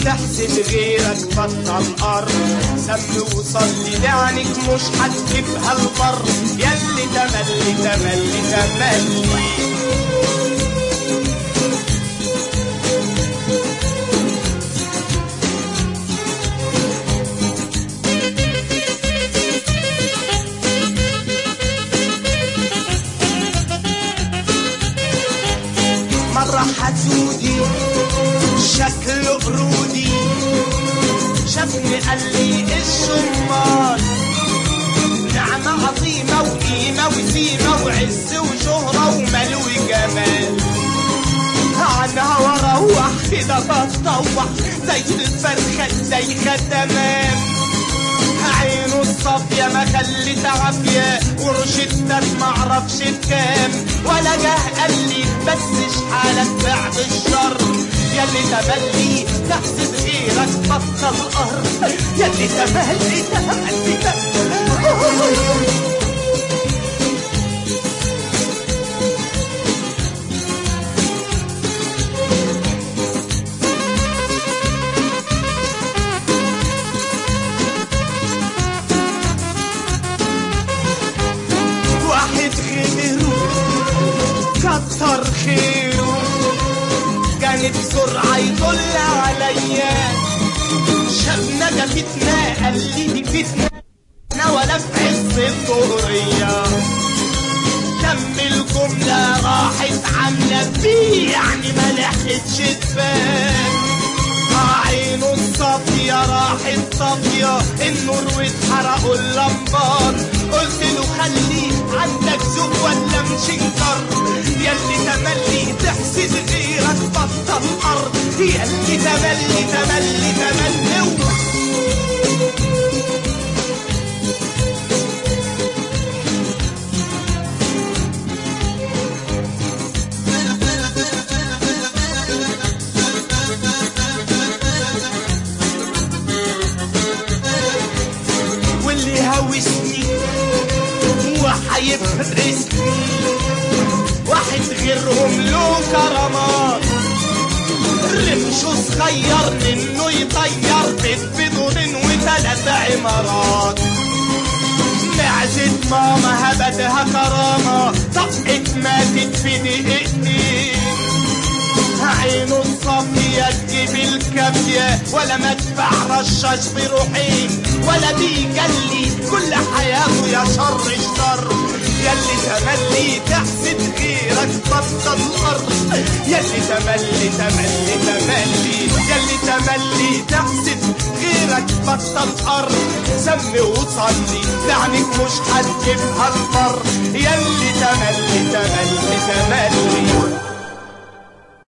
تحسد غيرك بطل أرض سم وصلي لعنك مش هتجيبها البر ياللي تملي تملي تملي مرة حسودي شكله قرودي شافني قال لي الشمال نعمة عظيمة وقيمة وسيمة وعز وشهرة ومال وجمال عنها واروح كده بتطوح زي الفرخة زي تمام عينه الصافية ما خلت عافية ورشدتك معرفش بكام ولا جه قال لي بس حالك بعد الشر ياللي تملي تحسد غيرك بطل قهر ياللي تملي تملي تملي واحد غيره كتر خيره كانت بسرعة يدل عليا شافنا ده فتنة قال لي دي فتنة أنا ولا في عز الظهرية كم الجملة راحت عاملة بيه يعني ما لحقتش تبان عينه الصافية راحت صافية النور واتحرقوا اللمبات قلت له خلي عندك ذوق ولا مشنكر ياللي تملي تحسد غيرك بطل أرض ياللي تملي تملي تملي واللي هوسني وحيفرسني واحد غيرهم له كرامات رمشه صغير منه يطير بيت بدورين وثلاث عمارات معزة ماما هبتها كرامة طقت ماتت في دقيقتين عينه الصافية تجيب الكافية ولا مدفع رشاش بروحين ولا بيجلي كل حياته يا شر الشر ياللي تملي تحسد غيرك بطل الأرض ياللي تملي تملي تملي ياللي تملي تحسد غيرك بطل أرض سمي وصلي لعنك مش هتجيبها البر ياللي تملي تملي تملي